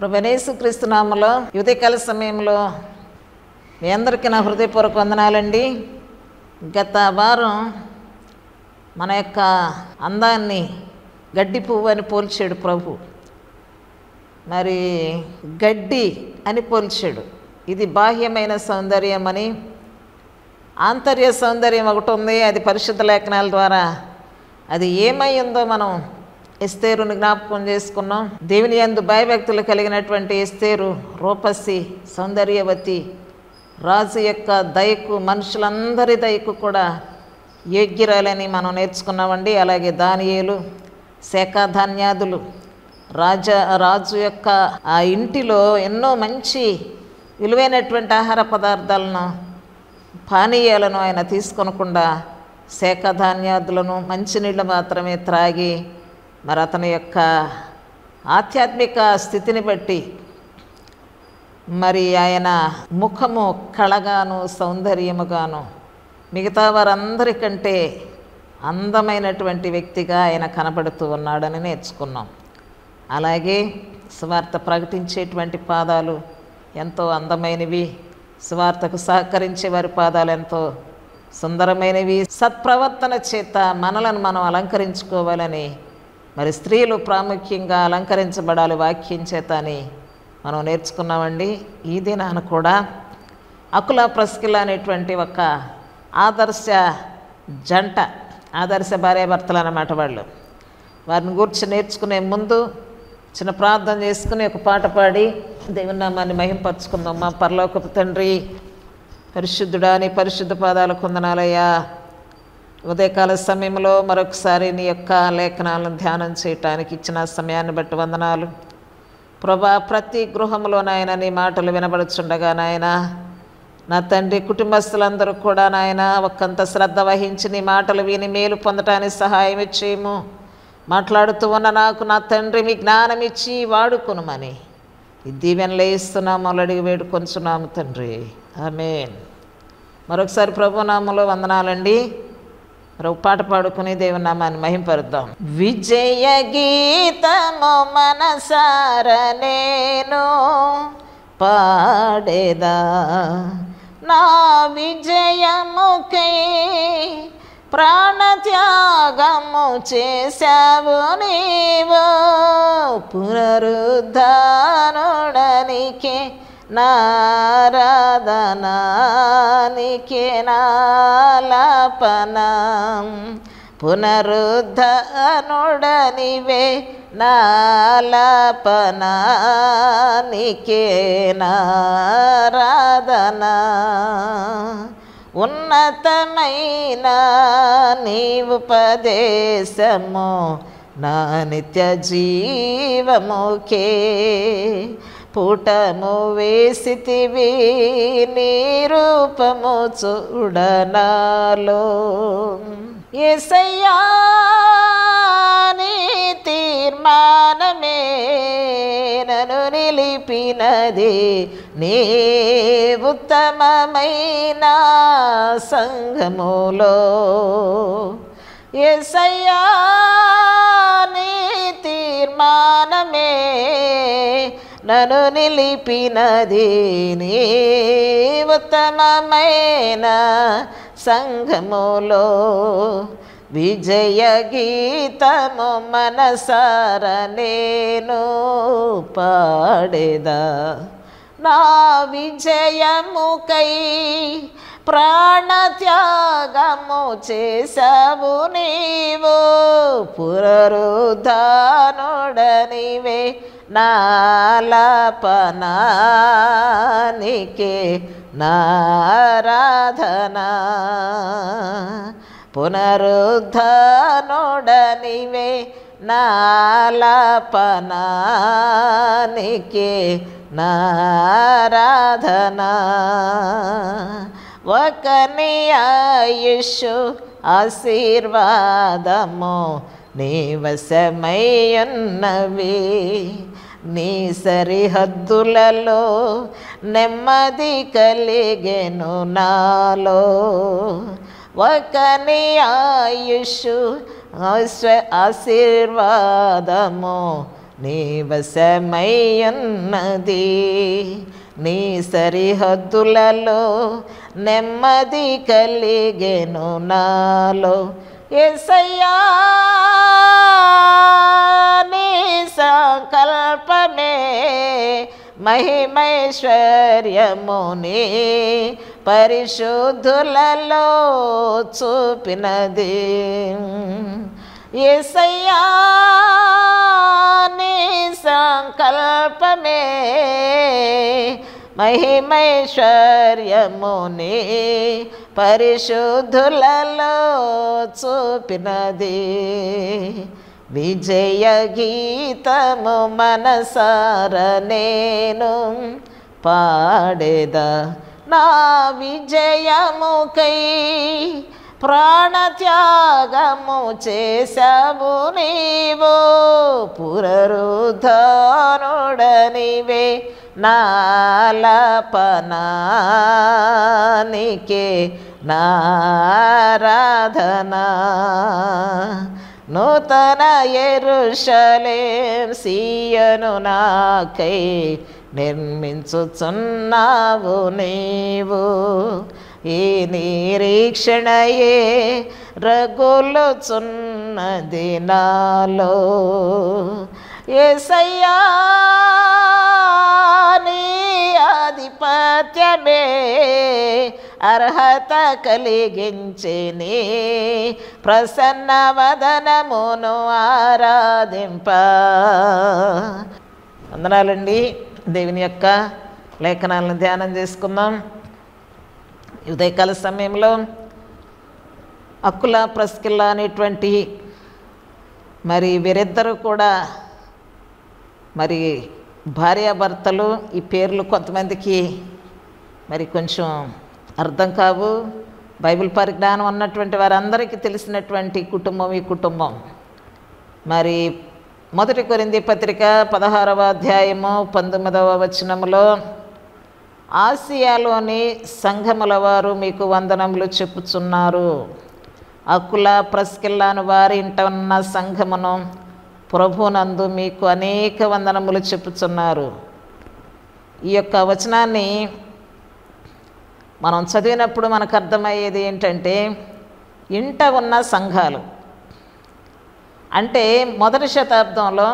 ప్రభనేసు క్రీస్తునామలో ఉదయకాల సమయంలో మీ అందరికీ నా హృదయపూర్వక వందనాలండి గత వారం మన యొక్క అందాన్ని గడ్డి పువ్వు అని పోల్చాడు ప్రభు మరి గడ్డి అని పోల్చాడు ఇది బాహ్యమైన సౌందర్యం అని ఆంతర్య సౌందర్యం ఒకటి ఉంది అది పరిశుద్ధ లేఖనాల ద్వారా అది ఏమై ఉందో మనం ఎస్తేరుని జ్ఞాపకం చేసుకున్నాం దేవుని యందు భయభక్తులు కలిగినటువంటి ఎస్తేరు రూపసి సౌందర్యవతి రాజు యొక్క దయకు మనుషులందరి దయకు కూడా యోగ్యురాలని మనం నేర్చుకున్నామండి అలాగే దానియేలు శాఖాధాన్యాదులు రాజా రాజు యొక్క ఆ ఇంటిలో ఎన్నో మంచి విలువైనటువంటి ఆహార పదార్థాలను పానీయాలను ఆయన తీసుకొనకుండా శాఖధాన్యాదులను మంచినీళ్ళు మాత్రమే త్రాగి మరి అతని యొక్క ఆధ్యాత్మిక స్థితిని బట్టి మరి ఆయన ముఖము కళగాను సౌందర్యముగాను మిగతా వారందరికంటే అందమైనటువంటి వ్యక్తిగా ఆయన కనబడుతూ ఉన్నాడని నేర్చుకున్నాం అలాగే స్వార్థ ప్రకటించేటువంటి పాదాలు ఎంతో అందమైనవి స్వార్థకు సహకరించే వారి పాదాలు ఎంతో సుందరమైనవి సత్ప్రవర్తన చేత మనలను మనం అలంకరించుకోవాలని మరి స్త్రీలు ప్రాముఖ్యంగా అలంకరించబడాలి వాక్యం చేత అని మనం నేర్చుకున్నామండి ఈ దినాన కూడా అకుల ప్రస్కిల అనేటువంటి ఒక ఆదర్శ జంట ఆదర్శ భార్యాభర్తలు అన్నమాట వాళ్ళు వారిని గురించి నేర్చుకునే ముందు చిన్న ప్రార్థన చేసుకుని ఒక పాట పాడి దేవుని నామాన్ని మహింపరచుకుందాం మా పరలోకపు తండ్రి పరిశుద్ధుడా నీ పరిశుద్ధ పాదాల కొందనాలయ్యా ఉదయకాల సమయంలో మరొకసారి నీ యొక్క లేఖనాలను ధ్యానం చేయటానికి ఇచ్చిన సమయాన్ని బట్టి వందనాలు ప్రభా ప్రతి గృహంలో నాయన నీ మాటలు వినబడుచుండగా నాయన నా తండ్రి కుటుంబస్తులందరూ కూడా నాయన ఒక్కంత శ్రద్ధ వహించి నీ మాటలు విని మేలు పొందటానికి సహాయం ఇచ్చేయము మాట్లాడుతూ ఉన్న నాకు నా తండ్రి మీ జ్ఞానం ఇచ్చి వాడుకొనుమని ఈ దీవెనలు ఇస్తున్నాము అడిగి వేడుకొంచున్నాము తండ్రి ఆమేన్ మరొకసారి ప్రభునామంలో వందనాలండి మరొక పాట పాడుకుని దేవుని నామాన్ని మహింపరుద్దాం విజయ గీతము మనసార నేను పాడేదా నా విజయముకై ప్రాణత్యాగము చేశావు నీవు పునరుద్ధానుడనికే నారాధనానికే నాలాపనం పునరుద్ధనుడనివే నాలాపనానికే నారాధనా ఉన్నతమైన నీవుపదేశము నా నిత్య జీవముకే పుటము వేసితివి నీ రూపము చూడనాలో ఎసయ్యా నీ తీర్మానమే నన్ను నిలిపినది నీ ఉత్తమమైన సంఘములో ఎసయ్యా నీ తీర్మానమే నన్ను నిలిపినది నీ ఉత్తమమైన సంఘములో విజయ గీతము మనసార నేను పాడేదా నా విజయముకై ప్రాణత్యాగము చేశావు నీవు పునరుద్ధానుడనివే నాలపనానికే నారాధనా పునరుద్ధానుడనివే నాలపనానికే నారాధనా ఒక నీ ఆయుషు ఆశీర్వాదము నీ వశమయ్యున్నవి నీ సరిహద్దులలో నెమ్మది కలిగెను నాలో ఒక నీ ఆయుష్ ఆశ- ఆశీర్వాదము నీ వశమయ్యున్నది నీ సరిహద్దులలో నెమ్మది కలిగెను నాలో ఎసయ్యా నీ సంకల్పమే మహిమైశ్వర్యముని పరిశుద్ధులలో చూపినది ఎసయ్యా నీ సంకల్పమే మహిమైశ్వర్యముని పరిశుద్ధులలో చూపినది విజయ గీతము మనసార నేను పాడేద నా విజయముకై ప్రాణత్యాగము చేశావు నీవు పునరుద్ధానుడనివే నాలపనానికే నారాధనా నూతన ఎరుషలేం సీయను నాకై నిర్మించుచున్నావు నీవు ఈ నిరీక్షణయే రగులుచున్నది నాలో ఏసయ్యా నీ ఆధిపత్యమే అర్హత కలిగించిని ప్రసన్న వదనమును ఆరాధింప వందనాలండి దేవుని యొక్క లేఖనాలను ధ్యానం చేసుకుందాం ఈ ఉదయకాల సమయంలో అక్కుల ప్రస్కిల్లా అనేటువంటి మరి వీరిద్దరూ కూడా మరి భార్యాభర్తలు ఈ పేర్లు కొంతమందికి మరి కొంచెం అర్థం కావు బైబిల్ పరిజ్ఞానం ఉన్నటువంటి వారందరికీ తెలిసినటువంటి కుటుంబం ఈ కుటుంబం మరి మొదటి కొరింది పత్రిక పదహారవ అధ్యాయము పంతొమ్మిదవ వచనములో ఆసియాలోని సంఘముల వారు మీకు వందనములు చెప్పుచున్నారు అకుల ప్రస్కిల్లాను వారి ఇంట ఉన్న సంఘమును ప్రభునందు మీకు అనేక వందనములు చెప్పుచున్నారు ఈ యొక్క వచనాన్ని మనం చదివినప్పుడు మనకు అర్థమయ్యేది ఏంటంటే ఇంట ఉన్న సంఘాలు అంటే మొదటి శతాబ్దంలో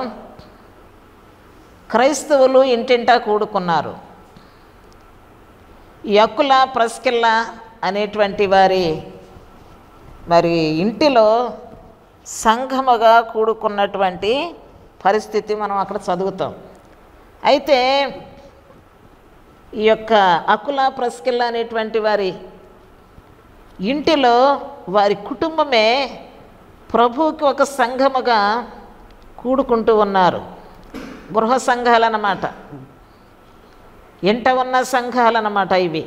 క్రైస్తవులు ఇంటింటా కూడుకున్నారు ఈ అక్కుల ప్రస్కిల్ల అనేటువంటి వారి మరి ఇంటిలో సంఘముగా కూడుకున్నటువంటి పరిస్థితి మనం అక్కడ చదువుతాం అయితే ఈ యొక్క అకుల ప్రస్కిల్ల అనేటువంటి వారి ఇంటిలో వారి కుటుంబమే ప్రభువుకి ఒక సంఘముగా కూడుకుంటూ ఉన్నారు గృహ సంఘాలన్నమాట ఇంట ఉన్న సంఘాలన్నమాట ఇవి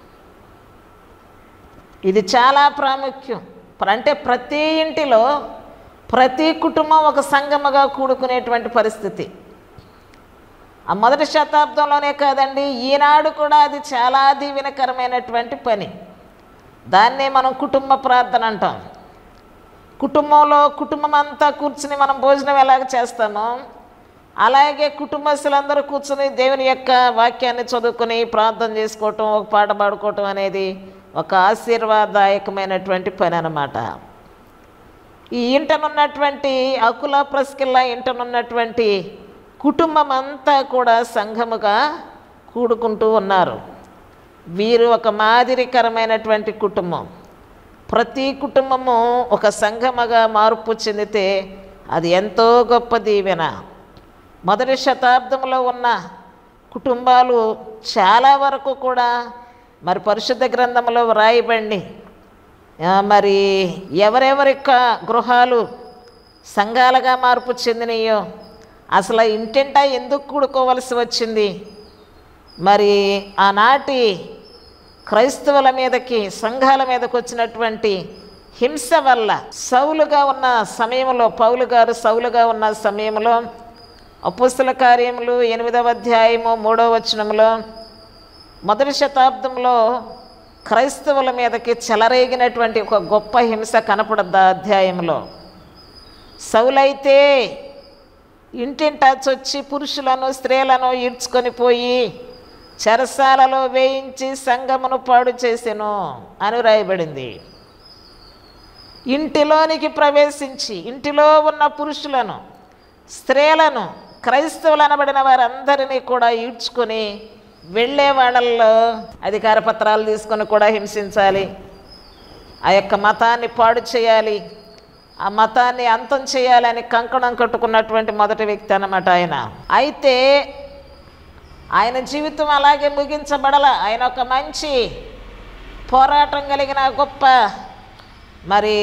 ఇది చాలా ప్రాముఖ్యం ప్ర- అంటే ప్రతి ఇంటిలో ప్రతి కుటుంబం ఒక సంఘముగా కూడుకునేటువంటి పరిస్థితి ఆ మొదటి శతాబ్దంలోనే కాదండి ఈనాడు కూడా అది చాలా దీవెనకరమైనటువంటి పని దాన్నే మనం కుటుంబ ప్రార్థన అంటాం కుటుంబంలో కుటుంబం అంతా కూర్చుని మనం భోజనం ఎలాగ చేస్తామో అలాగే కుటుంబస్తులందరూ కూర్చుని దేవుని యొక్క వాక్యాన్ని చదువుకొని ప్రార్థన చేసుకోవటం ఒక పాట పాడుకోవటం అనేది ఒక ఆశీర్వాదదాయకమైనటువంటి పని అన్నమాట ఈ ఇంటనున్నటువంటి అకుల ప్రస్కిల్ల ఇంటనున్నటువంటి కుటుంబం అంతా కూడా సంఘముగా కూడుకుంటూ ఉన్నారు వీరు ఒక మాదిరికరమైనటువంటి కుటుంబం ప్రతి కుటుంబము ఒక సంఘముగా మార్పు చెందితే అది ఎంతో గొప్ప దీవెన మొదటి శతాబ్దంలో ఉన్న కుటుంబాలు చాలా వరకు కూడా మరి పరిశుద్ధ గ్రంథంలో వ్రాయబడి ఆ, మరి ఎవరెవరి యొక్క గృహాలు సంఘాలుగా మార్పు చెందినయో అసలు ఆ ఇంటింటా ఎందుకు కూడుకోవలసి వచ్చింది మరి ఆనాటి క్రైస్తవుల మీదకి సంఘాల మీదకి వచ్చినటువంటి హింస వల్ల సౌలుగా ఉన్న సమయంలో పౌలు గారు సౌలుగా ఉన్న సమయంలో అపుస్తుల కార్యములు ఎనిమిదవ అధ్యాయము మూడవ వచనంలో మొదటి శతాబ్దంలో క్రైస్తవుల మీదకి చెలరేగినటువంటి ఒక గొప్ప హింస కనపడద్దు ఆ అధ్యాయంలో సౌలైతే ఇంటింటా చొచ్చి పురుషులను స్త్రీలను ఈడ్చుకొని పోయి చెరసాలలో వేయించి సంగమును పాడు చేసెను అని రాయబడింది ఇంటిలోనికి ప్రవేశించి ఇంటిలో ఉన్న పురుషులను స్త్రీలను క్రైస్తవులు అనబడిన వారందరినీ కూడా ఈడ్చుకొని వెళ్ళే వాళ్ళల్లో అధికార పత్రాలు తీసుకొని కూడా హింసించాలి ఆ యొక్క మతాన్ని పాడు చేయాలి ఆ మతాన్ని అంతం చేయాలని కంకణం కట్టుకున్నటువంటి మొదటి వ్యక్తి అన్నమాట ఆయన అయితే ఆయన జీవితం అలాగే ముగించబడల ఆయన ఒక మంచి పోరాటం కలిగిన గొప్ప మరి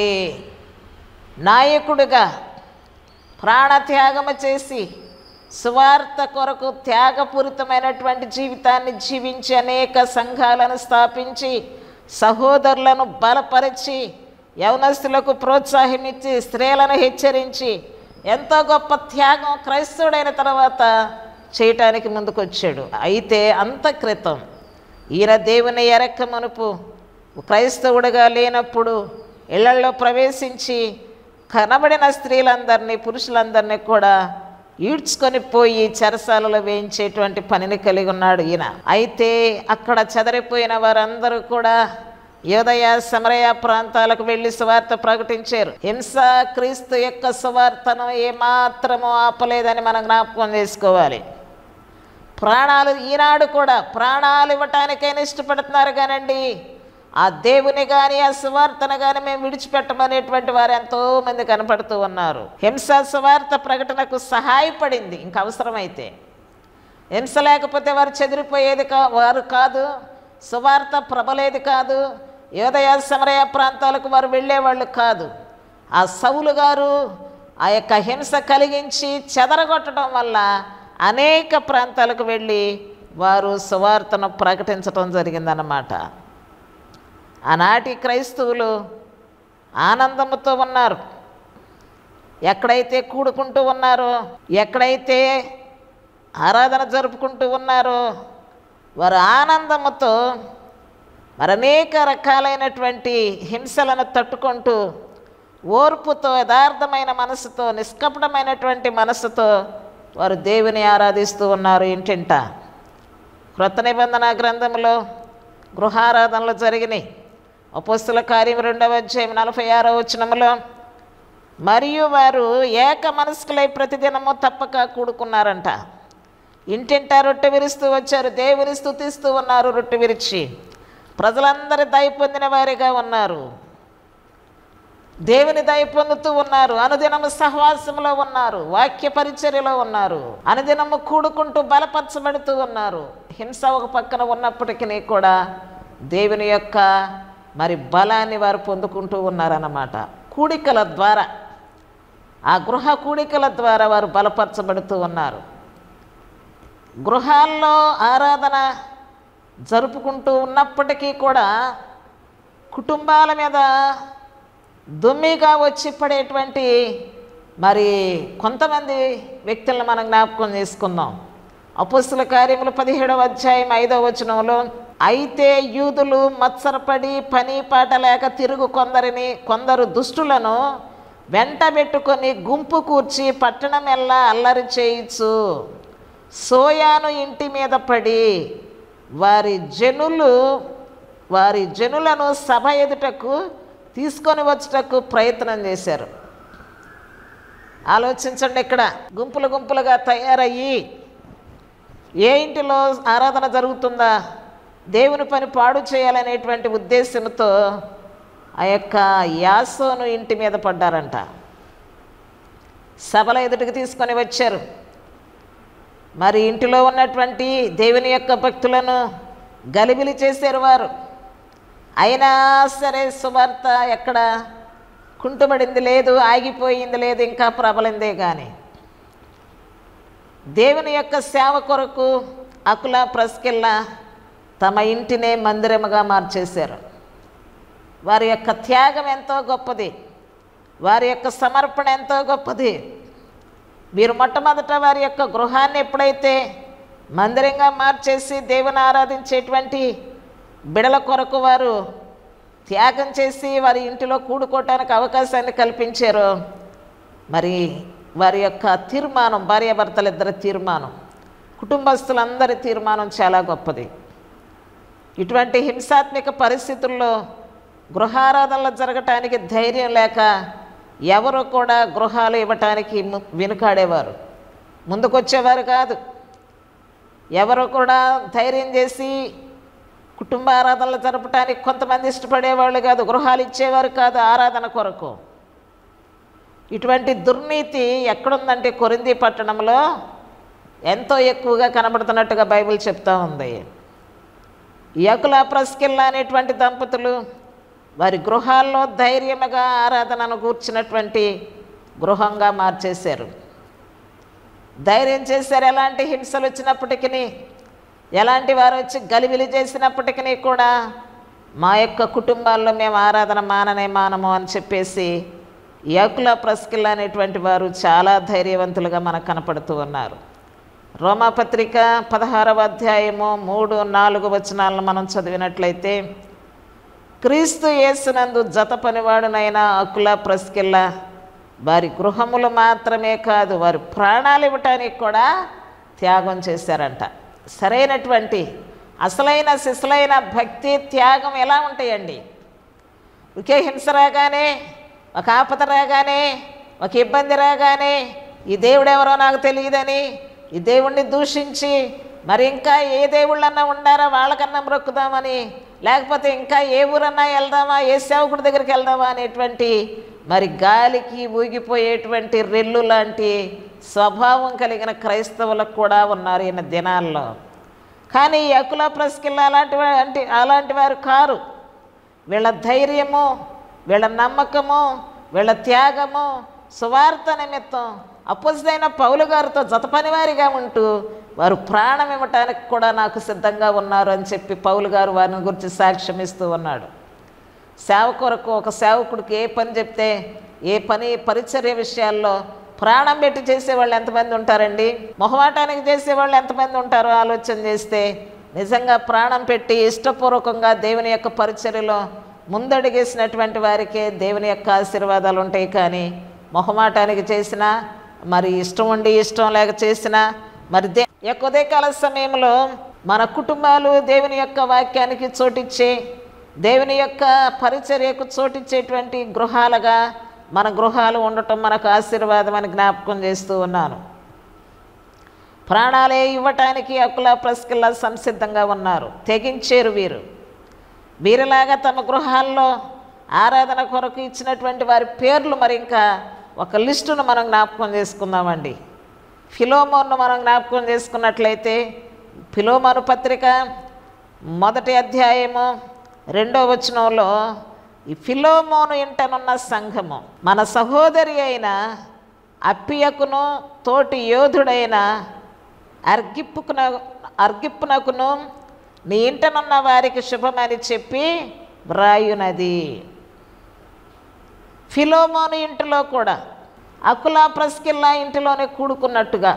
నాయకుడిగా ప్రాణత్యాగము చేసి సువార్త కొరకు త్యాగపూరితమైనటువంటి జీవితాన్ని జీవించి అనేక సంఘాలను స్థాపించి సహోదరులను బలపరిచి యవనస్తులకు ప్రోత్సాహం ఇచ్చి స్త్రీలను హెచ్చరించి ఎంతో గొప్ప త్యాగం క్రైస్తవుడైన తర్వాత చేయటానికి ముందుకొచ్చాడు అయితే అంత క్రితం ఈయన దేవుని ఎరక్క మనుపు క్రైస్తవుడిగా లేనప్పుడు ఇళ్లలో ప్రవేశించి కనబడిన స్త్రీలందరినీ పురుషులందరినీ కూడా ఈడ్చుకొని పోయి చెరసాలలో వేయించేటువంటి పనిని కలిగి ఉన్నాడు ఈయన అయితే అక్కడ చెదరిపోయిన వారందరూ కూడా యోదయ సమరయ ప్రాంతాలకు వెళ్ళి సువార్త ప్రకటించారు హింస క్రీస్తు యొక్క సువార్తను ఏమాత్రము ఆపలేదని మనం జ్ఞాపకం చేసుకోవాలి ప్రాణాలు ఈనాడు కూడా ప్రాణాలు ఇవ్వటానికైనా ఇష్టపడుతున్నారు కానండి ఆ దేవుని కానీ ఆ సువార్తను కానీ మేము విడిచిపెట్టమనేటువంటి వారు ఎంతో మంది కనపడుతూ ఉన్నారు హింస సువార్త ప్రకటనకు సహాయపడింది ఇంక అవసరమైతే హింస లేకపోతే వారు చెదిరిపోయేది కా వారు కాదు సువార్త ప్రబలేది కాదు యోదయ సమరయ ప్రాంతాలకు వారు వెళ్ళేవాళ్ళు కాదు ఆ సౌలు గారు ఆ యొక్క హింస కలిగించి చెదరగొట్టడం వల్ల అనేక ప్రాంతాలకు వెళ్ళి వారు సువార్తను ప్రకటించడం జరిగిందన్నమాట ఆనాటి క్రైస్తవులు ఆనందముతో ఉన్నారు ఎక్కడైతే కూడుకుంటూ ఉన్నారో ఎక్కడైతే ఆరాధన జరుపుకుంటూ ఉన్నారో వారు ఆనందముతో మరి అనేక రకాలైనటువంటి హింసలను తట్టుకుంటూ ఓర్పుతో యథార్థమైన మనసుతో నిష్కపటమైనటువంటి మనసుతో వారు దేవుని ఆరాధిస్తూ ఉన్నారు ఇంటింట క్రొత్త నిబంధన గ్రంథంలో గృహారాధనలు జరిగినాయి అపోస్తుల కార్యం రెండవ అధ్యాయం నలభై ఆరో వచనములో మరియు వారు ఏక మనస్కులై ప్రతిదినము తప్పక కూడుకున్నారంట ఇంటింటా రొట్టె విరుస్తూ వచ్చారు దేవుని స్థుతిస్తూ ఉన్నారు రొట్టె విరిచి ప్రజలందరి దయ పొందిన వారిగా ఉన్నారు దేవుని దయ పొందుతూ ఉన్నారు అనుదినము సహవాసంలో ఉన్నారు వాక్య పరిచర్యలో ఉన్నారు అనుదినము కూడుకుంటూ బలపరచబడుతూ ఉన్నారు హింస ఒక పక్కన ఉన్నప్పటికీ కూడా దేవుని యొక్క మరి బలాన్ని వారు పొందుకుంటూ ఉన్నారన్నమాట కూడికల ద్వారా ఆ గృహ కూడికల ద్వారా వారు బలపరచబడుతూ ఉన్నారు గృహాల్లో ఆరాధన జరుపుకుంటూ ఉన్నప్పటికీ కూడా కుటుంబాల మీద దుమ్మిగా వచ్చి పడేటువంటి మరి కొంతమంది వ్యక్తులను మనం జ్ఞాపకం చేసుకుందాం అపుస్తుల కార్యములు పదిహేడవ అధ్యాయం ఐదవ వచనంలో అయితే యూదులు మత్సరపడి పని పాట లేక తిరుగు కొందరిని కొందరు దుష్టులను వెంటబెట్టుకొని గుంపు కూర్చి పట్టణమెల్లా అల్లరి చేయించు సోయాను ఇంటి మీద పడి వారి జనులు వారి జనులను సభ ఎదుటకు తీసుకొని వచ్చుటకు ప్రయత్నం చేశారు ఆలోచించండి ఇక్కడ గుంపులు గుంపులుగా తయారయ్యి ఏ ఇంటిలో ఆరాధన జరుగుతుందా దేవుని పని పాడు చేయాలనేటువంటి ఉద్దేశంతో ఆ యొక్క యాసోను ఇంటి మీద పడ్డారంట సభల ఎదుటికి తీసుకొని వచ్చారు మరి ఇంటిలో ఉన్నటువంటి దేవుని యొక్క భక్తులను గలిబిలి చేశారు వారు అయినా సరే సువార్త ఎక్కడ కుంటుబడింది లేదు ఆగిపోయింది లేదు ఇంకా ప్రబలిందే కానీ దేవుని యొక్క సేవ కొరకు అకుల ప్రస్కిల్ల తమ ఇంటినే మందిరముగా మార్చేశారు వారి యొక్క త్యాగం ఎంతో గొప్పది వారి యొక్క సమర్పణ ఎంతో గొప్పది మీరు మొట్టమొదట వారి యొక్క గృహాన్ని ఎప్పుడైతే మందిరంగా మార్చేసి దేవుని ఆరాధించేటువంటి బిడల కొరకు వారు త్యాగం చేసి వారి ఇంటిలో కూడుకోవటానికి అవకాశాన్ని కల్పించారు మరి వారి యొక్క తీర్మానం భార్యాభర్తలిద్దరి తీర్మానం కుటుంబస్తులందరి తీర్మానం చాలా గొప్పది ఇటువంటి హింసాత్మక పరిస్థితుల్లో గృహారాధనలు జరగటానికి ధైర్యం లేక ఎవరు కూడా గృహాలు ఇవ్వటానికి ము- వెనుకాడేవారు ముందుకొచ్చేవారు కాదు ఎవరు కూడా ధైర్యం చేసి కుటుంబ ఆరాధనలు జరపడానికి కొంతమంది ఇష్టపడేవాళ్ళు కాదు గృహాలు ఇచ్చేవారు కాదు ఆరాధన కొరకు ఇటువంటి దుర్నీతి ఎక్కడుందంటే కొరింది పట్టణంలో ఎంతో ఎక్కువగా కనబడుతున్నట్టుగా బైబిల్ చెప్తా ఉంది యకుల ప్రస్కిల్లా అనేటువంటి దంపతులు వారి గృహాల్లో ధైర్యముగా ఆరాధనను కూర్చున్నటువంటి గృహంగా మార్చేశారు ధైర్యం చేశారు ఎలాంటి హింసలు వచ్చినప్పటికీ ఎలాంటి వారు వచ్చి గలిబిలి చేసినప్పటికీ కూడా మా యొక్క కుటుంబాల్లో మేము ఆరాధన మాననే మానము అని చెప్పేసి యకుల ప్రస్కిల్ అనేటువంటి వారు చాలా ధైర్యవంతులుగా మనకు కనపడుతూ ఉన్నారు రోమాపత్రిక పదహారవ అధ్యాయము మూడు నాలుగు వచనాలను మనం చదివినట్లయితే క్రీస్తు యేసునందు జత పనివాడునైన అకుల ప్రస్కిల్ల వారి గృహములు మాత్రమే కాదు వారి ప్రాణాలు ఇవ్వటానికి కూడా త్యాగం చేశారంట సరైనటువంటి అసలైన సిసలైన భక్తి త్యాగం ఎలా ఉంటాయండి ఒకే హింస రాగానే ఒక ఆపద రాగానే ఒక ఇబ్బంది రాగానే ఈ దేవుడెవరో నాకు తెలియదని ఈ దేవుణ్ణి దూషించి మరి ఇంకా ఏ దేవుళ్ళన్నా ఉండారా వాళ్ళకన్నా మొక్కుదామని లేకపోతే ఇంకా ఏ ఊరన్నా వెళ్దామా ఏ సేవకుడి దగ్గరికి వెళ్దామా అనేటువంటి మరి గాలికి ఊగిపోయేటువంటి రెల్లు లాంటి స్వభావం కలిగిన క్రైస్తవులకు కూడా ఉన్నారు ఈయన దినాల్లో కానీ ఈ అకుల ప్రస్కిల్ అలాంటి వా- అంటే అలాంటి వారు కారు వీళ్ళ ధైర్యము వీళ్ళ నమ్మకము వీళ్ళ త్యాగము సువార్త నిమిత్తం అపోజిదైన పౌలు గారితో జత పనివారిగా ఉంటూ వారు ప్రాణం ఇవ్వటానికి కూడా నాకు సిద్ధంగా ఉన్నారు అని చెప్పి పౌలు గారు వారిని గురించి సాక్ష్యం ఇస్తూ ఉన్నాడు సేవ కొరకు ఒక సేవకుడికి ఏ పని చెప్తే ఏ పని పరిచర్య విషయాల్లో ప్రాణం పెట్టి చేసేవాళ్ళు ఎంతమంది ఉంటారండి మొహమాటానికి చేసేవాళ్ళు ఎంతమంది ఉంటారో ఆలోచన చేస్తే నిజంగా ప్రాణం పెట్టి ఇష్టపూర్వకంగా దేవుని యొక్క పరిచర్యలో ముందడుగేసినటువంటి వారికే దేవుని యొక్క ఆశీర్వాదాలు ఉంటాయి కానీ మొహమాటానికి చేసినా మరి ఇష్టం ఉండి ఇష్టం లేక చేసినా మరి దే యొక్క ఉదయకాల సమయంలో మన కుటుంబాలు దేవుని యొక్క వాక్యానికి చోటిచ్చే దేవుని యొక్క పరిచర్యకు చోటిచ్చేటువంటి గృహాలుగా మన గృహాలు ఉండటం మనకు ఆశీర్వాదం అని జ్ఞాపకం చేస్తూ ఉన్నాను ప్రాణాలే ఇవ్వటానికి అకుల ప్రస్కిల్లా సంసిద్ధంగా ఉన్నారు తెగించేరు వీరు వీరిలాగా తమ గృహాల్లో ఆరాధన కొరకు ఇచ్చినటువంటి వారి పేర్లు మరి ఇంకా ఒక లిస్టును మనం జ్ఞాపకం చేసుకుందామండి ఫిలోమోన్ను మనం జ్ఞాపకం చేసుకున్నట్లయితే ఫిలోమోను పత్రిక మొదటి అధ్యాయము రెండో వచనంలో ఈ ఫిలోమోను ఇంటనున్న సంఘము మన సహోదరి అయిన అప్పియకును తోటి యోధుడైన అర్గిప్పుకున అర్గిప్పునకును నీ ఇంటనున్న వారికి శుభమని చెప్పి వ్రాయునది ఫిలోమోను ఇంటిలో కూడా అకులా ప్రస్కిల్లా ఇంటిలోనే కూడుకున్నట్టుగా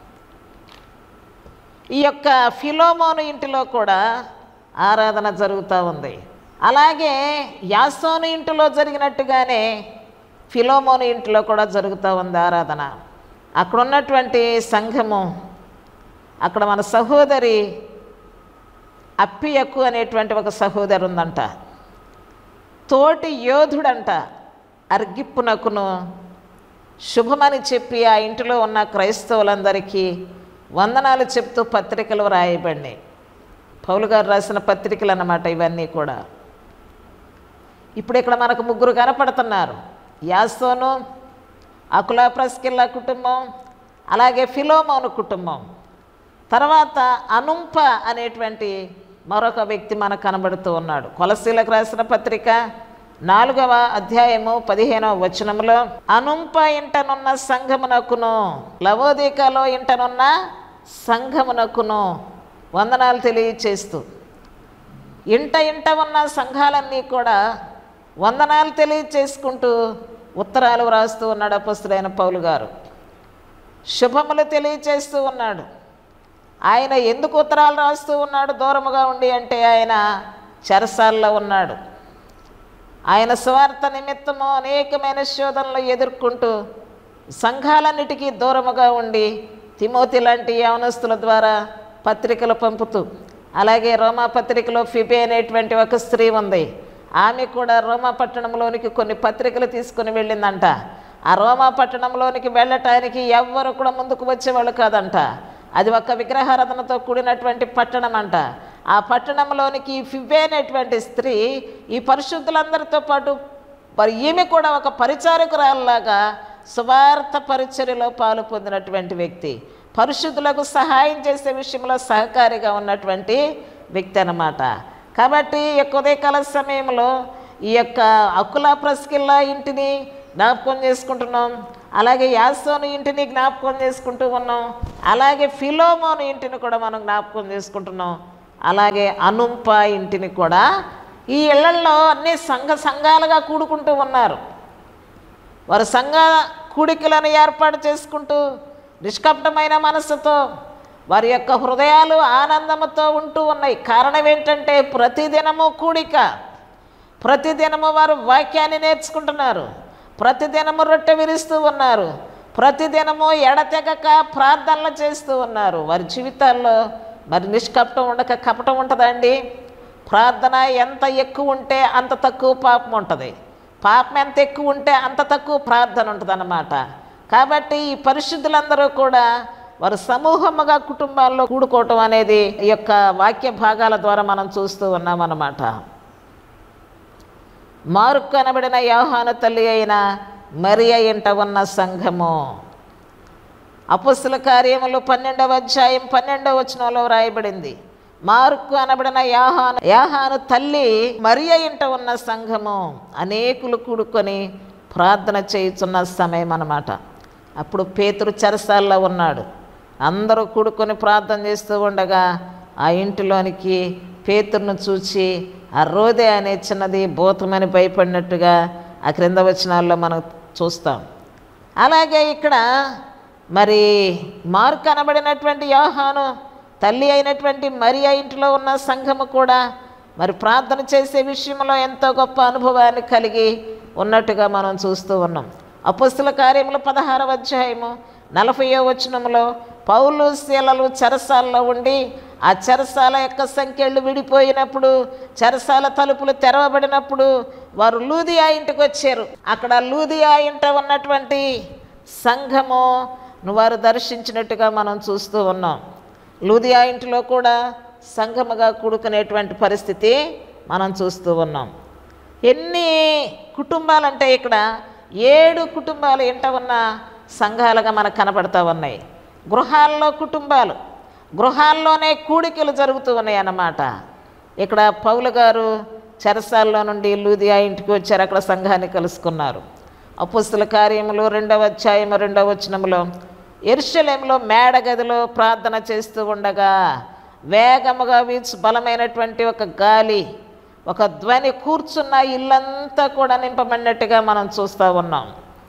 ఈ యొక్క ఫిలోమోను ఇంటిలో కూడా ఆరాధన జరుగుతూ ఉంది అలాగే యాసోను ఇంటిలో జరిగినట్టుగానే ఫిలోమోను ఇంటిలో కూడా జరుగుతూ ఉంది ఆరాధన అక్కడ ఉన్నటువంటి సంఘము అక్కడ మన సహోదరి అప్పియక్కు అనేటువంటి ఒక సహోదరు ఉందంట తోటి యోధుడంట అర్గిప్పునకును శుభమని చెప్పి ఆ ఇంటిలో ఉన్న క్రైస్తవులందరికీ వందనాలు చెప్తూ పత్రికలు రాయబడినాయి పౌలు గారు రాసిన పత్రికలు అన్నమాట ఇవన్నీ కూడా ఇప్పుడు ఇక్కడ మనకు ముగ్గురు కనపడుతున్నారు యాసోను అకులా ప్రస్కిల్లా కుటుంబం అలాగే ఫిలోమోను కుటుంబం తర్వాత అనుంప అనేటువంటి మరొక వ్యక్తి మనకు కనబడుతూ ఉన్నాడు కొలసీలకు రాసిన పత్రిక నాలుగవ అధ్యాయము పదిహేనవ వచనంలో అనుంప ఇంటనున్న సంఘమునకును లవోదికలో ఇంటనున్న సంఘమునకును వందనాలు తెలియచేస్తూ ఇంట ఇంట ఉన్న సంఘాలన్నీ కూడా వందనాలు తెలియచేసుకుంటూ ఉత్తరాలు వ్రాస్తూ ఉన్నాడు అపస్తుడైన పౌలు గారు శుభములు తెలియచేస్తూ ఉన్నాడు ఆయన ఎందుకు ఉత్తరాలు రాస్తూ ఉన్నాడు దూరముగా ఉండి అంటే ఆయన చెరసాల్లో ఉన్నాడు ఆయన స్వార్థ నిమిత్తము అనేకమైన శోధనలు ఎదుర్కొంటూ సంఘాలన్నిటికీ దూరముగా ఉండి తిమోతి లాంటి యవనస్తుల ద్వారా పత్రికలు పంపుతూ అలాగే రోమా పత్రికలో ఫిబే అనేటువంటి ఒక స్త్రీ ఉంది ఆమె కూడా రోమా పట్టణంలోనికి కొన్ని పత్రికలు తీసుకుని వెళ్ళిందంట ఆ రోమా పట్టణంలోనికి వెళ్ళటానికి ఎవ్వరు కూడా ముందుకు వచ్చేవాళ్ళు కాదంట అది ఒక విగ్రహారాధనతో కూడినటువంటి పట్టణం అంట ఆ పట్టణంలోనికి ఫిబే అనేటువంటి స్త్రీ ఈ పరిశుద్ధులందరితో పాటు మరి ఈమె కూడా ఒక పరిచారకురాల్లాగా సువార్త పరిచర్యలో పాలు పొందినటువంటి వ్యక్తి పరిశుద్ధులకు సహాయం చేసే విషయంలో సహకారిగా ఉన్నటువంటి వ్యక్తి అన్నమాట కాబట్టి ఈ యొక్క ఉదయకాల సమయంలో ఈ యొక్క అకులా ప్రస్కిల్లా ఇంటిని జ్ఞాపకం చేసుకుంటున్నాం అలాగే యాసోను ఇంటిని జ్ఞాపకం చేసుకుంటూ ఉన్నాం అలాగే ఫిలోమోను ఇంటిని కూడా మనం జ్ఞాపకం చేసుకుంటున్నాం అలాగే అనుంప ఇంటిని కూడా ఈ ఇళ్లల్లో అన్ని సంఘ సంఘాలుగా కూడుకుంటూ ఉన్నారు వారు సంఘ కూడికలను ఏర్పాటు చేసుకుంటూ నిష్కపటమైన మనస్సుతో వారి యొక్క హృదయాలు ఆనందముతో ఉంటూ ఉన్నాయి కారణం ఏంటంటే ప్రతిదినము కూడిక ప్రతిదినము వారు వాక్యాన్ని నేర్చుకుంటున్నారు ప్రతిదినము రొట్టె విరుస్తూ ఉన్నారు ప్రతిదినము ఎడతెగక ప్రార్థనలు చేస్తూ ఉన్నారు వారి జీవితాల్లో మరి నిష్కపటం ఉండక కపటం ఉంటుందండి ప్రార్థన ఎంత ఎక్కువ ఉంటే అంత తక్కువ పాపం ఉంటుంది పాపం ఎంత ఎక్కువ ఉంటే అంత తక్కువ ప్రార్థన ఉంటుంది కాబట్టి ఈ పరిశుద్ధులందరూ కూడా వారు సమూహముగా కుటుంబాల్లో కూడుకోవటం అనేది ఈ యొక్క వాక్య భాగాల ద్వారా మనం చూస్తూ ఉన్నామన్నమాట మార్కు అనబడిన యోహాను తల్లి అయిన మరియ ఇంట ఉన్న సంఘము అపుస్తుల కార్యములు పన్నెండవ అధ్యాయం పన్నెండవ వచనంలో వ్రాయబడింది మార్కు అనబడిన యాహాను యాహాను తల్లి మరియ ఇంట ఉన్న సంఘము అనేకులు కూడుకొని ప్రార్థన చేయుచున్న సమయం అన్నమాట అప్పుడు పేతురు చెరసాల్లో ఉన్నాడు అందరూ కూడుకొని ప్రార్థన చేస్తూ ఉండగా ఆ ఇంటిలోనికి పేతురును చూచి ఆ రోదే అనే చిన్నది భూతమని భయపడినట్టుగా ఆ క్రింద వచనాల్లో మనం చూస్తాం అలాగే ఇక్కడ మరి మార్క్ అనబడినటువంటి యోహాను తల్లి అయినటువంటి మరియ ఇంటిలో ఉన్న సంఘము కూడా మరి ప్రార్థన చేసే విషయంలో ఎంతో గొప్ప అనుభవాన్ని కలిగి ఉన్నట్టుగా మనం చూస్తూ ఉన్నాం అపుస్తుల కార్యములు పదహారవ అధ్యాయము నలభయో వచనంలో పౌలు శీలలు చెరసాల్లో ఉండి ఆ చెరసాల యొక్క సంఖ్యలు విడిపోయినప్పుడు చెరసాల తలుపులు తెరవబడినప్పుడు వారు లూదియా ఇంటికి వచ్చారు అక్కడ లూదియా ఇంట ఉన్నటువంటి సంఘము వారు దర్శించినట్టుగా మనం చూస్తూ ఉన్నాం లూదియా ఇంటిలో కూడా సంఘముగా కూడుకునేటువంటి పరిస్థితి మనం చూస్తూ ఉన్నాం ఎన్ని కుటుంబాలంటే ఇక్కడ ఏడు కుటుంబాలు ఎంట ఉన్న సంఘాలుగా మనకు కనపడతా ఉన్నాయి గృహాల్లో కుటుంబాలు గృహాల్లోనే కూడికలు జరుగుతూ ఉన్నాయి అన్నమాట ఇక్కడ పౌలు గారు చెరసాల్లో నుండి లూదియా ఇంటికి వచ్చారు అక్కడ సంఘాన్ని కలుసుకున్నారు అపుస్తుల కార్యములు రెండవ అధ్యాయం రెండవ వచనంలో ఎరుషలేంలో మేడగదిలో ప్రార్థన చేస్తూ ఉండగా వేగముగా వీచు బలమైనటువంటి ఒక గాలి ఒక ధ్వని కూర్చున్న ఇల్లంతా కూడా నింపబడినట్టుగా మనం చూస్తూ ఉన్నాం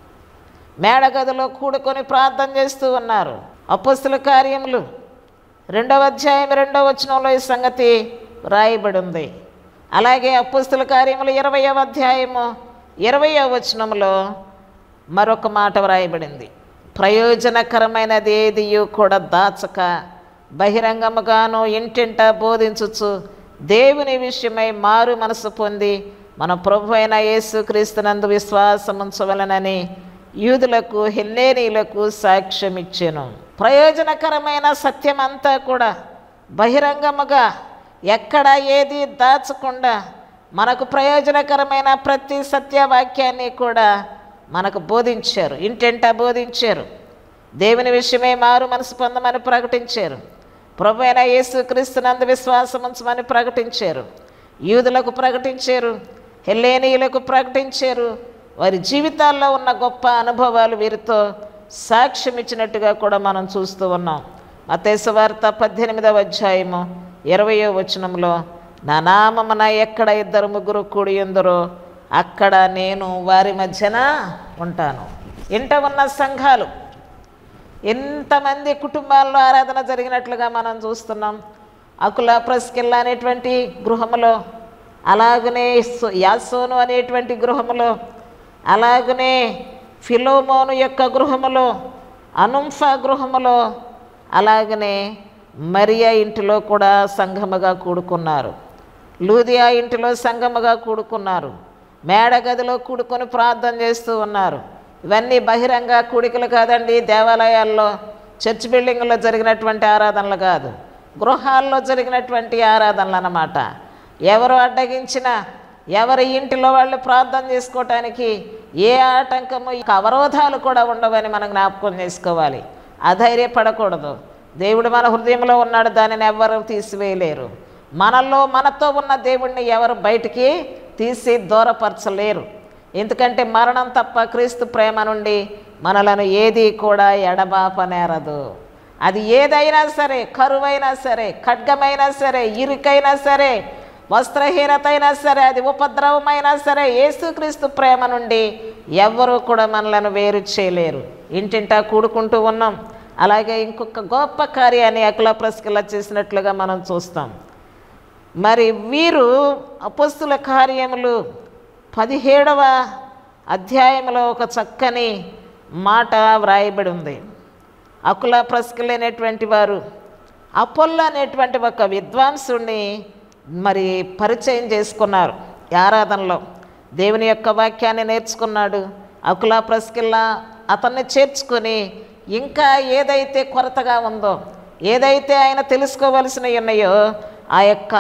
మేడగదిలో కూడుకొని ప్రార్థన చేస్తూ ఉన్నారు అపస్తుల కార్యములు రెండవ అధ్యాయం రెండవ వచనంలో ఈ సంగతి రాయబడి ఉంది అలాగే అపస్తుల కార్యములు ఇరవయవ అధ్యాయము ఇరవయవ వచనంలో మరొక మాట వ్రాయబడింది ప్రయోజనకరమైనది ఏదియు కూడా దాచక బహిరంగముగాను ఇంటింట బోధించుచు దేవుని విషయమై మారు మనసు పొంది మన ప్రభు అయిన యేసుక్రీస్తునందు విశ్వాసం ఉంచవలనని యూదులకు హెల్లేనీలకు సాక్ష్యం ఇచ్చాను ప్రయోజనకరమైన సత్యం అంతా కూడా బహిరంగముగా ఎక్కడ ఏది దాచకుండా మనకు ప్రయోజనకరమైన ప్రతి సత్యవాక్యాన్ని కూడా మనకు బోధించారు ఇంటింటా బోధించారు దేవుని విషయమే మారు మనసు పొందమని ప్రకటించారు ప్రభు అయిన యేసుక్రీస్తునందు విశ్వాసం ఉంచమని ప్రకటించారు యూదులకు ప్రకటించారు హెల్లేనీయులకు ప్రకటించారు వారి జీవితాల్లో ఉన్న గొప్ప అనుభవాలు వీరితో సాక్ష్యం ఇచ్చినట్టుగా కూడా మనం చూస్తూ ఉన్నాం మతేశ్వార్త పద్దెనిమిదవ అధ్యాయము ఇరవయో వచనంలో నా నామమున ఎక్కడ ఇద్దరు ముగ్గురు కూడి ఉందరో అక్కడ నేను వారి మధ్యన ఉంటాను ఇంట ఉన్న సంఘాలు ఎంతమంది కుటుంబాల్లో ఆరాధన జరిగినట్లుగా మనం చూస్తున్నాం అకుల ప్రస్కిల్ల అనేటువంటి గృహములో అలాగనే సో- యాసోను అనేటువంటి గృహములో అలాగనే ఫిలోమోను యొక్క గృహములో అనుంఫా గృహములో అలాగనే మరియా ఇంటిలో కూడా సంఘముగా కూడుకున్నారు లూదియా ఇంటిలో సంఘముగా కూడుకున్నారు మేడ గదిలో కూడుకొని ప్రార్థన చేస్తూ ఉన్నారు ఇవన్నీ బహిరంగ కూడికలు కాదండి దేవాలయాల్లో చర్చ్ బిల్డింగ్లో జరిగినటువంటి ఆరాధనలు కాదు గృహాల్లో జరిగినటువంటి ఆరాధనలు అన్నమాట ఎవరు అడ్డగించినా ఎవరి ఇంటిలో వాళ్ళు ప్రార్థన చేసుకోవటానికి ఏ ఆటంకము ఇక అవరోధాలు కూడా ఉండవని మనం జ్ఞాపకం చేసుకోవాలి అధైర్యపడకూడదు దేవుడు మన హృదయంలో ఉన్నాడు దానిని ఎవ్వరు తీసివేయలేరు మనలో మనతో ఉన్న దేవుణ్ణి ఎవరు బయటికి తీసి దూరపరచలేరు ఎందుకంటే మరణం తప్ప క్రీస్తు ప్రేమ నుండి మనలను ఏది కూడా ఎడబాపనేరదు అది ఏదైనా సరే కరువైనా సరే ఖడ్గమైనా సరే ఇరుకైనా సరే వస్త్రహీనత అయినా సరే అది ఉపద్రవమైనా సరే యేసుక్రీస్తు ప్రేమ నుండి ఎవ్వరూ కూడా మనలను వేరు చేయలేరు ఇంటింటా కూడుకుంటూ ఉన్నాం అలాగే ఇంకొక గొప్ప కార్యాన్ని అకుల ప్రస్కిల చేసినట్లుగా మనం చూస్తాం మరి వీరు అపస్తుల కార్యములు పదిహేడవ అధ్యాయంలో ఒక చక్కని మాట వ్రాయబడి ఉంది అకుల ప్రస్కిలైనటువంటి వారు అపోల్లో అనేటువంటి ఒక విద్వాంసుడిని మరి పరిచయం చేసుకున్నారు ఈ ఆరాధనలో దేవుని యొక్క వాక్యాన్ని నేర్చుకున్నాడు అకుల ప్రస్కిల్లా అతన్ని చేర్చుకొని ఇంకా ఏదైతే కొరతగా ఉందో ఏదైతే ఆయన తెలుసుకోవలసినవి ఉన్నాయో ఆ యొక్క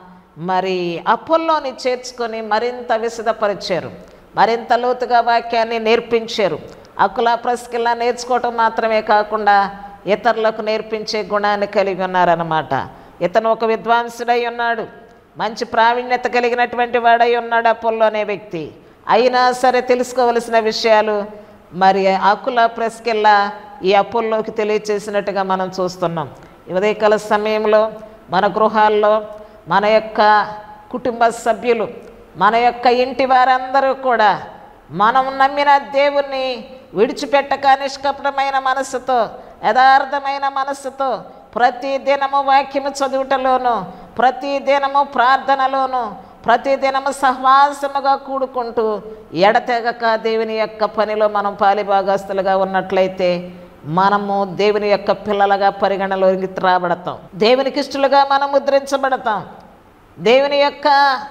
మరి అప్పుల్లోని చేర్చుకొని మరింత విశదపరిచారు మరింత లోతుగా వాక్యాన్ని నేర్పించారు అకుల ప్రస్కిల్లా నేర్చుకోవటం మాత్రమే కాకుండా ఇతరులకు నేర్పించే గుణాన్ని కలిగి ఉన్నారన్నమాట ఇతను ఒక విద్వాంసుడై ఉన్నాడు మంచి ప్రావీణ్యత కలిగినటువంటి వాడై ఉన్నాడు అపోల్లో అనే వ్యక్తి అయినా సరే తెలుసుకోవలసిన విషయాలు మరి ఆకుల ప్రెస్కెల్లా ఈ అప్పుల్లోకి తెలియచేసినట్టుగా మనం చూస్తున్నాం ఈ ఉదయకాల సమయంలో మన గృహాల్లో మన యొక్క కుటుంబ సభ్యులు మన యొక్క ఇంటి వారందరూ కూడా మనం నమ్మిన దేవుణ్ణి విడిచిపెట్టక నిష్కపటమైన మనస్సుతో యథార్థమైన మనస్సుతో ప్రతి దినము వాక్యము చదువుటలోను ప్రతి దినము ప్రార్థనలోను ప్రతి దినము సహవాసముగా కూడుకుంటూ ఎడతెగక దేవుని యొక్క పనిలో మనం పాలిభాగస్తులుగా ఉన్నట్లయితే మనము దేవుని యొక్క పిల్లలుగా పరిగణలోకి రాబడతాం దేవునికి ఇష్టలుగా మనం ముద్రించబడతాం దేవుని యొక్క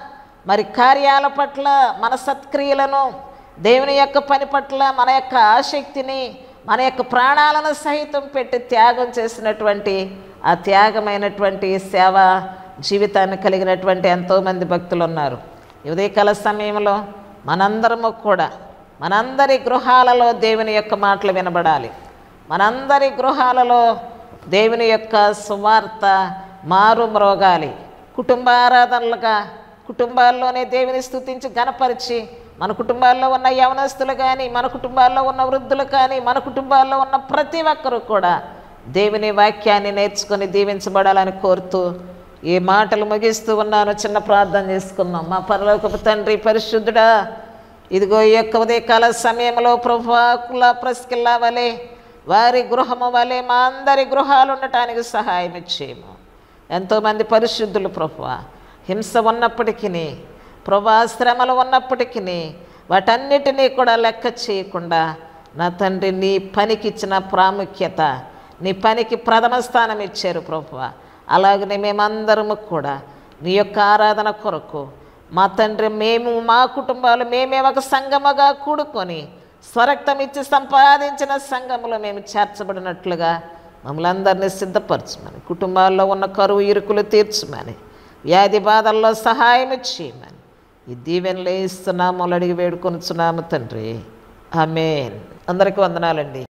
మరి కార్యాల పట్ల మన సత్క్రియలను దేవుని యొక్క పని పట్ల మన యొక్క ఆసక్తిని మన యొక్క ప్రాణాలను సహితం పెట్టి త్యాగం చేసినటువంటి ఆ త్యాగమైనటువంటి సేవ జీవితాన్ని కలిగినటువంటి ఎంతోమంది భక్తులు ఉన్నారు ఈ ఉదయకాల సమయంలో మనందరము కూడా మనందరి గృహాలలో దేవుని యొక్క మాటలు వినబడాలి మనందరి గృహాలలో దేవుని యొక్క సువార్త మారు మ్రోగాలి కుటుంబ ఆరాధనలుగా కుటుంబాల్లోనే దేవుని స్తుతించి గణపరిచి మన కుటుంబాల్లో ఉన్న యవనస్తులు కానీ మన కుటుంబాల్లో ఉన్న వృద్ధులు కానీ మన కుటుంబాల్లో ఉన్న ప్రతి ఒక్కరూ కూడా దేవుని వాక్యాన్ని నేర్చుకొని దీవించబడాలని కోరుతూ ఈ మాటలు ముగిస్తూ ఉన్నాను చిన్న ప్రార్థన చేసుకుందాం మా పరలోకపు తండ్రి పరిశుద్ధుడా ఇదిగో ఈ యొక్క ఉదయకాల సమయంలో ప్రభుకుల ప్రస్కిల్లా వలె వారి గృహము వలె మా అందరి గృహాలు ఉండటానికి సహాయం ఇచ్చేయము ఎంతోమంది పరిశుద్ధులు ప్రభువ హింస ఉన్నప్పటికీ ప్రభా శ్రమలు ఉన్నప్పటికీ వాటన్నిటినీ కూడా లెక్క చేయకుండా నా తండ్రి నీ పనికి ఇచ్చిన ప్రాముఖ్యత నీ పనికి ప్రథమ స్థానం ఇచ్చారు ప్రభువ అలాగనే మేమందరము కూడా నీ యొక్క ఆరాధన కొరకు మా తండ్రి మేము మా కుటుంబాలు మేమే ఒక సంగముగా కూడుకొని స్వరక్తం ఇచ్చి సంపాదించిన సంఘములో మేము చేర్చబడినట్లుగా మమ్మల్ని అందరినీ సిద్ధపరచమని కుటుంబాల్లో ఉన్న కరువు ఇరుకులు తీర్చమని వ్యాధి బాధల్లో సహాయం చేయమని ఈ దీవెనలు ఇస్తున్నాము అడిగి వేడుకొనుచున్నాము తండ్రి ఆమెన్ అందరికీ వందనాలండి